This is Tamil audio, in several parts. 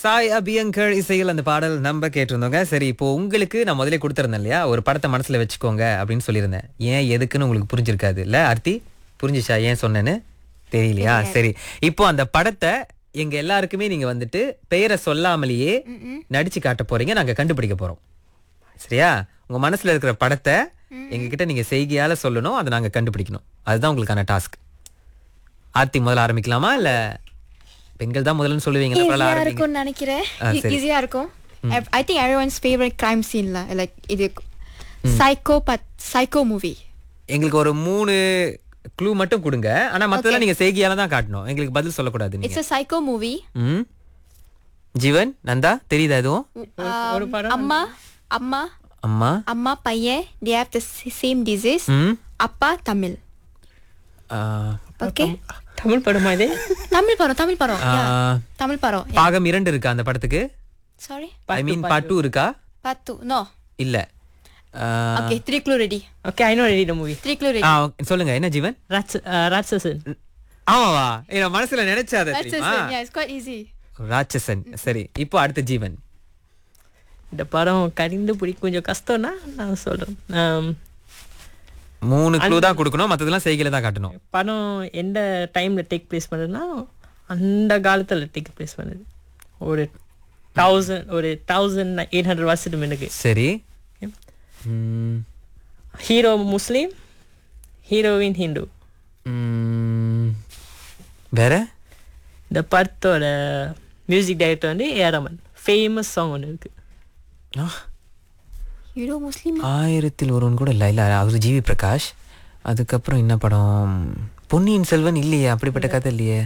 சாய் அபியங்கர் இசையில் அந்த பாடல் நம்ம கேட்டிருந்தோங்க சரி இப்போ உங்களுக்கு நான் முதல்ல கொடுத்துருந்தேன் இல்லையா ஒரு படத்தை மனசுல வச்சுக்கோங்க அப்படின்னு சொல்லியிருந்தேன் ஏன் எதுக்குன்னு உங்களுக்கு புரிஞ்சிருக்காது இல்ல ஆர்த்தி புரிஞ்சுச்சா ஏன் சொன்னேன்னு தெரியலையா சரி இப்போ அந்த படத்தை எங்க எல்லாருக்குமே நீங்க வந்துட்டு பெயரை சொல்லாமலேயே நடிச்சு காட்ட போறீங்க நாங்க கண்டுபிடிக்க போறோம் சரியா உங்க மனசுல இருக்கிற படத்தை எங்ககிட்ட நீங்க செய்கையால சொல்லணும் அதை நாங்க கண்டுபிடிக்கணும் அதுதான் உங்களுக்கான டாஸ்க் ஆர்த்தி முதல்ல ஆரம்பிக்கலாமா இல்ல பெண்கள் தான் முதல்ல சொல்லுவீங்க அப்புறம் ஈஸியா ஆரம்பிங்க இருக்கும்னு நினைக்கிறேன் ஆ, சரி. ஈஸியா இருக்கும் I think everyone's favourite crime சீன்ல லைக் இது சைக்கோ பட் சைக்கோ மூவி எங்களுக்கு ஒரு மூணு க்ளூ மட்டும் கொடுங்க ஆனா மத்ததெல்லாம் நீங்க செய்கையால தான் காட்டணும் எங்களுக்கு பதில் சொல்லக்கூடாது நீங்க இட்ஸ் a சைக்கோ மூவி ம் ஜீவன் நந்தா தெரியுதா எதுவும் அம்மா அம்மா அம்மா அம்மா பையன் they have the same disease ம் அப்பா தமிழ் ஆ, ஓகே தமிழ் படமா இது தமிழ் படம் தமிழ் படம் ஆ, yeah. தமிழ் படம் பாகம் இரண்டு இருக்கா அந்த படத்துக்கு sorry I mean part two இருக்கா பத்து நோ இல்ல ஆ, okay three clue ready okay I know ready the movie three clue ஆ, ரெடி சொல்லுங்க என்ன ஜீவன் ராட்சசன் ஆமாவா ஏய், நான் மனசுல நினைச்சா அதை That's தெரியுமா yeah, it's quite easy. ராட்சசன் சரி இப்போ அடுத்த ஜீவன் இந்த படம் கடிந்து பிடி கொஞ்சம் கஷ்டம்னா நான் சொல்றேன் ஆம், மூணு க்ளூ தான் கொடுக்கணும் மத்ததெல்லாம் செய்கையில தான் காட்டணும் படம் எந்த டைம்ல டேக் பிளேஸ் பண்ணுதுன்னா அந்த காலத்துல டேக் பிளேஸ் பண்ணுது ஒரு தௌசண்ட் ஒரு தௌசண்ட் எயிட் ஹண்ட்ரட் வருஷத்துக்கு முன்னுக்கு சரி ம், ஹீரோ முஸ்லீம் ஹீரோயின் ஹிந்து ம், வேற இந்த படத்தோட மியூசிக் டைரக்டர் வந்து ஏ ரமன் ஃபேமஸ் சாங் ஒன்று இருக்கு ஆ, Hero Muslim? ஆயிரத்தில் ஒருவன் கூட இல்லை இல்லை அவர் ஜிவி பிரகாஷ் அதுக்கப்புறம் என்ன படம் பொன்னியின் செல்வன் இல்லையே அப்படிப்பட்ட கதை இல்லையே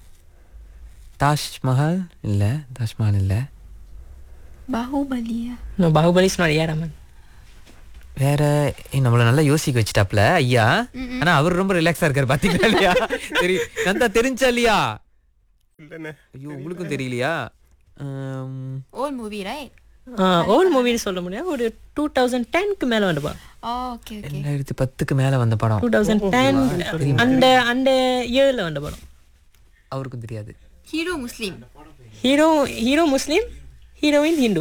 தாஜ்மஹால் இல்லை தாஜ்மஹால் இல்லை Bahubali. ah. No, Baahubali is not a ரமன் வேற ஏய், நம்மள நல்லா யோசிக்க வச்சுட்டாப்ல ஐயா ஆனா அவர் ரொம்ப ரிலாக்ஸா இருக்காரு பாத்தீங்களா இல்லையா சரி நந்தா தெரிஞ்சா இல்லையா ஐயோ உங்களுக்கும் தெரியலையா ஆம், Old movie, right? ஓல்ட் மூவின்னு சொல்ல முடியாது ஒரு டூ தௌசண்ட் டென்க்கு மேலே வந்துப்பா Oh, okay, okay. ரெண்டாயிரத்தி பத்துக்கு மேல வந்த படம் டூ தௌசண்ட் டென் அந்த அந்த இயரில் வந்த படம் அவருக்கும் தெரியாது Hero Muslim. Hero hero Muslim heroine Hindu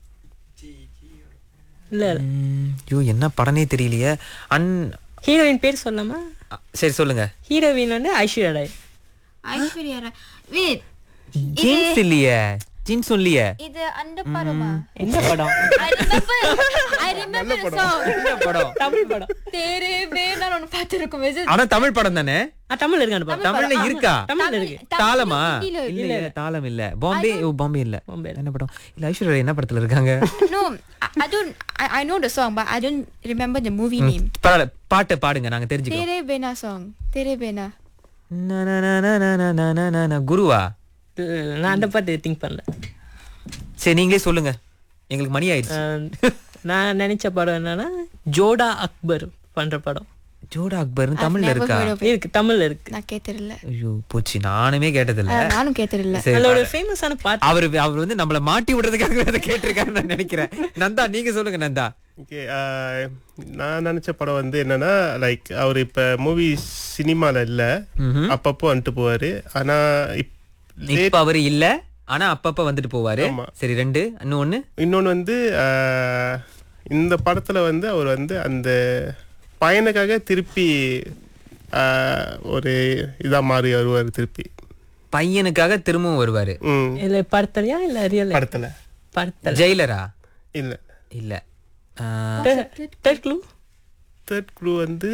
இல்லை ம், ஐயோ என்ன படனே தெரியலையே அன் ஹீரோயின் பேர் சொல்லாமா அ, சரி சொல்லுங்க ஹீரோயின் வந்து Aishwarya Rai Aishwarya Rai. Wait, Jeans இல்லையே ஜீன்ஸ் இல்லையே இது அந்த படமா? எந்த படம் I remember. I remember the song. என்ன படம் தமிழ் படம் தேரே வேணாம் ஒன்று பார்த்துருக்கோம் Is it ஆனா தமிழ் படம் தானே ஆ தமிழ் இருக்கு அந்த படம் தமிழ்ல இருக்கா தமிழ்ல இருக்கு தாளமா ஹிந்தில இல்ல இல்ல தாளம் இல்ல பாம்பே ஓ பாம்பே இல்ல பாம்பே என்ன படம் இல்ல ஐஸ்வர்யா ராய் என்ன படத்துல இருக்காங்க No, I, I don't. I, I know the song, but I don't remember the movie name. பரவாயில்ல பாட்டு பாடுங்க நாங்க தெரிஞ்சுக்கிறோம் Tere Bena song. Tere Bena. நா, நா, நா, நா, நா, நா, நா, நா, நா, நா. குருவா இல்ல, நான் அந்த பாட்டு திங்க் பண்ணல சரி நீங்களே சொல்லுங்க எங்களுக்கு மணி ஆயிடுச்சு ஆ, நான் நினைச்ச படம் என்னன்னா ஜோடா அக்பர் பண்ற படம் ஜோடா அக்பர்னு தமிழ்ல Never இருக்கா heard of it. இருக்கு தமிழ்ல இருக்கு நான் கேட்டதில்ல ஐயோ போச்சு நானுமே கேட்டதில்ல அஹ், நானும் கேட்டதில்ல சரி அதுல ஒரு ஃபேமஸான பாட்டு அவர் அவர் வந்து நம்மள மாட்டி விடுறதுக்காக அதை கேட்டிருக்காருன்னு நான் நினைக்கிறேன் நந்தா நீங்க சொல்லுங்க நந்தா ஓகே நான் நினைச்ச படம் வந்து என்னன்னா லைக் அவர் இப்ப மூவி சினிமால இல்ல அப்பப்போ வந்துட்டு போவாரு ஆனா இப்- இப்ப அவரு இல்ல ஆனா அப்பப்ப வந்துட்டு போவாரு ஆமா. சரி ரெண்டு இன்னும் ஒண்ணு இன்னொன்னு வந்து ஆஹ், இந்த படத்துல வந்து அவர் வந்து அந்த பையனுக்காக திருப்பி ஆஹ், ஒரு இதா மாறி வருவார் திருப்பி பையனுக்காக திரும்பவும் வருவாரு ம் இல்ல படத்தலையா இல்ல ரியல் படத்துல படத்தல ஜெயிலரா இல்ல இல்ல ஆஹ், தேர்ட் க்ளூ தேர்ட் க்ளூ வந்து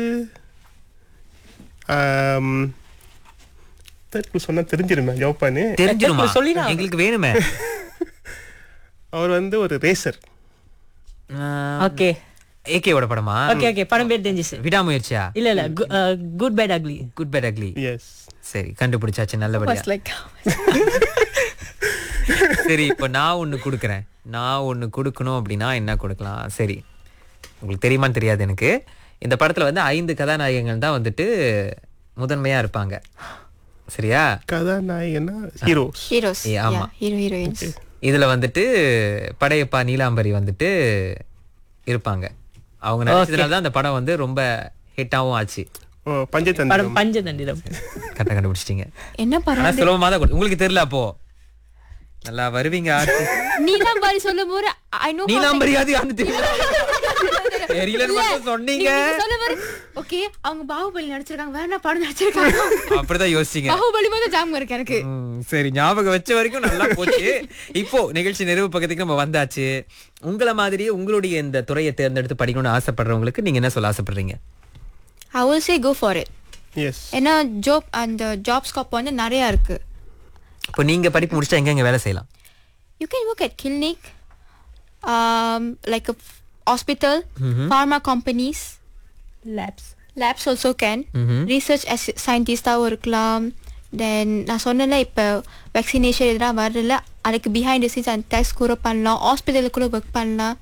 தேர்ட் க்ளூ சொன்னா தெரிஞ்சிருமே ஜோப்பானு தெரிஞ்சிருமா சொல்லிடா. எங்களுக்கு வேணுமே அவர் வந்து ஒரு ரேசர் ஓகே ஏகேவோட படமா ஓகே ஓகே படம் பேர் தெரிஞ்சிச்சு விடாமுயற்சியா இல்ல இல்ல good bad ugly good bad ugly yes சரி கண்டுபிடிச்சாச்சு நல்லபடியா Was like சரி இப்போ நான் ஒண்ணு கொடுக்குறேன் நான் ஒண்ணு கொடுக்கணும் அப்படின்னா என்ன கொடுக்கலாம் சரி உங்களுக்கு தெரியுமான்னு தெரியாது எனக்கு இந்த படத்துல வந்து ஐந்து கதாநாயகங்கள் தான் வந்துட்டு முதன்மையா இருப்பாங்க சரியா கதாநாயகனா ஹீரோஸ் heroes. Yeah, ஆமா. Yeah, hero heroines. இதுல வந்துட்டு படையப்பா நீலாம்பரி வந்துட்டு இருப்பாங்க அவங்க நடிச்சதுனால தான் அந்த படம் வந்து ரொம்ப ஹிட்டாவும் ஆச்சு ஓ பஞ்சதந்திரம் படம் பஞ்சதந்திரம் கரெக்டாக கண்டுபிடிச்சிட்டீங்க என்ன படம் ஆனா சுலபமா தான் கொடு- உங்களுக்கு தெரியல அப்போ நல்லா வருவீங்க ஆர்த்தி நீலாம்பரி சொல்லும் போது ஐ நோ நீலாம்பரி அது யாருன்னு தெரியல தெரியலன்னு மட்டும் சொன்னீங்க ஓகே அவங்க பாகுபலி நடிச்சிருக்காங்க வேற என்ன படம் நடிச்சிருக்காங்க அப்படிதான் யோசிச்சீங்க பாகுபலி மாதிரி ஜாம் இருக்கு எனக்கு ம், சரி ஞாபகம் வச்ச வரைக்கும் நல்லா போச்சு இப்போ நிகழ்ச்சி நிறைவு பக்கத்துக்கு நம்ம வந்தாச்சு உங்கள மாதிரியே உங்களுடைய இந்த துறையை தேர்ந்தெடுத்து படிக்கணும்னு ஆசைப்படுறவங்களுக்கு நீங்க என்ன சொல்ல ஆசைப்படுறீங்க I will say go for it yes ஏன்னா ஜாப் அந்த ஜாப் ஸ்கோப் வந்து நிறைய இருக்கு இப்போ நீங்க படிப்பு முடிச்சா எங்க எங்க வேலை செய்யலாம் you can work at clinic um like a hospital pharma companies labs labs also can Mhm. research as- scientist-ஆவும் இருக்கலாம் தென் நான் சொன்னேன்ல இப்போ வேக்சினேஷன் இதெல்லாம் வரல அதுக்கு பிஹைண்ட் த சீன்ஸ் அந்த டெஸ்ட் கூட பண்ணலாம் ஹாஸ்பிட்டலில் கூட ஒர்க் பண்ணலாம்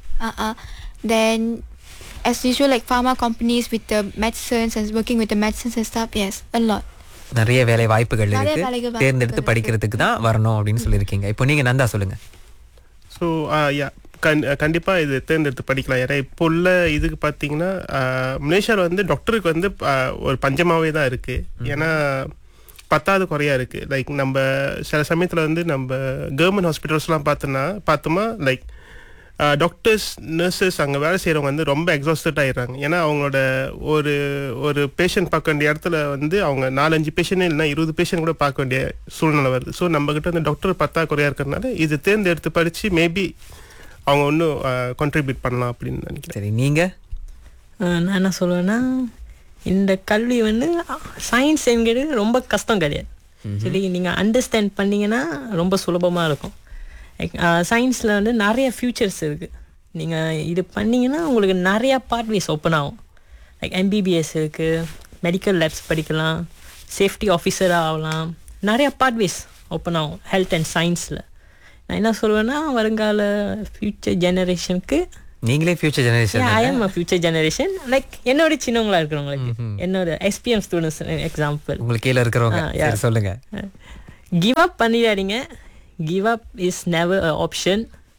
தென் as usual like pharma companies with the medicines and working with the medicines and stuff yes a lot நிறைய வேலை வாய்ப்புகள் நிறைய இருக்கு வேலைகள் வாய்ப்புகள் தேர்ந்தெடுத்து இருக்கு. படிக்கிறதுக்கு தான் வரணும் அப்படின்னு சொல்லியிருக்கீங்க இப்போ நீங்க நந்தா சொல்லுங்க ஸோ யா கண் கண்டிப்பாக இது தேர்ந்தெடுத்து படிக்கலாம் ஏன்னா இப்போ உள்ள இதுக்கு பார்த்தீங்கன்னா மலேசியாவில் வந்து டாக்டருக்கு வந்து ஆஹ், ஒரு பஞ்சமாகவே தான் இருக்குது ஏன்னா பத்தாவது குறையா இருக்குது லைக் நம்ம சில சமயத்தில் வந்து நம்ம கவர்மெண்ட் ஹாஸ்பிட்டல்ஸ்லாம் பார்த்தோன்னா பார்த்தோமா லைக் டாக்டர்ஸ் நர்சஸ் அங்கே வேலை செய்கிறவங்க வந்து ரொம்ப எக்ஸாஸ்டட் ஆயிடுறாங்க ஏன்னா அவங்களோட ஒரு ஒரு பேஷண்ட் பார்க்க வேண்டிய இடத்துல வந்து அவங்க நாலஞ்சு பேஷண்ட் இல்லைன்னா இருபது பேஷண்ட் கூட பார்க்க வேண்டிய சூழ்நிலை வருது ஸோ நம்மக்கிட்ட வந்து டாக்டர் பத்தாக்குறையாக இருக்கிறதுனால இது தேர்ந்தெடுத்து படித்து மேபி அவங்க இன்னும் கான்ட்ரிபியூட் பண்ணலாம் அப்படின்னு நினைக்கிறேன் சரி நீங்க அஹ் நான் என்ன சொல்லுவேன்னா இந்த கல்வி வந்து சயின்ஸ் என்கிறது ரொம்ப கஷ்டம் கிடையாது சரி நீங்கள் அண்டர்ஸ்டாண்ட் பண்ணீங்கன்னா ரொம்ப சுலபமாக இருக்கும் சயின்ஸில் வந்து நிறைய ஃபியூச்சர்ஸ் இருக்குது நீங்கள் இது பண்ணீங்கன்னா உங்களுக்கு நிறையா பாத்வேஸ் ஓப்பன் ஆகும் லைக் எம்பிபிஎஸ் இருக்குது மெடிக்கல் லேப்ஸ் படிக்கலாம் சேஃப்டி ஆஃபீஸராக ஆகலாம் நிறையா பாத்வேஸ் ஓப்பன் ஆகும் ஹெல்த் அண்ட் சயின்ஸில் நான் என்ன சொல்லுவேன்னா வருங்கால ஃப்யூச்சர் ஜெனரேஷனுக்கு நீங்களே future generation I am future generation like என்னோட சின்னவங்களா இருக்கிறவங்களுக்கு என்னோட எஸ்பிஎம் ஸ்டூடெண்ட்ஸ் எக்ஸாம்பிள் உங்களுக்கு கீழே இருக்கிறவங்க ஆ, yeah. சரி சொல்லுங்க கிவ் அப் பண்ணிடாதீங்க give up is never option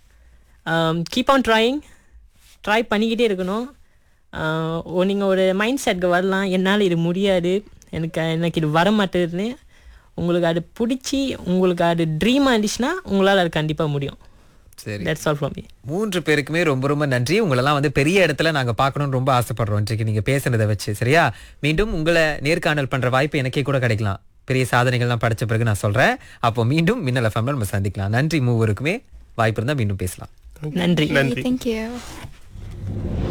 keep on trying try பண்ணிக்கிட்டே இருக்கணும் நீங்கள் ஒரு மைண்ட் செட்க்கு வரலாம் என்னால் இது முடியாது எனக்கு எனக்கு இது வர மாட்டேதுன்னு உங்களுக்கு அது பிடிச்சி உங்களுக்கு அது ட்ரீமாக இருந்துச்சுன்னா உங்களால் அது கண்டிப்பாக முடியும் சரி தட்ஸ் ஆல் ஃப்ரம் மீ மூன்று பேருக்குமே ரொம்ப ரொம்ப நன்றி உங்களெல்லாம் வந்து பெரிய இடத்துல நாங்க பார்க்கணும்னு ரொம்ப ஆசைப்படுறோம் இன்றைக்கு நீங்க பேசுனதை வச்சு சரியா மீண்டும் உங்களை நேர்காணல் பண்ற வாய்ப்பு எனக்கே கூட கிடைக்கலாம் பெரிய சாதனைகள்லாம் படிச்ச பிறகு நான் சொல்றேன் அப்போ மீண்டும் மின்னல் எஃப்எம்ல நம்ம சந்திக்கலாம் நன்றி மூவருக்குமே வாய்ப்பு இருந்தா மீண்டும் பேசலாம் நன்றி நன்றி thank you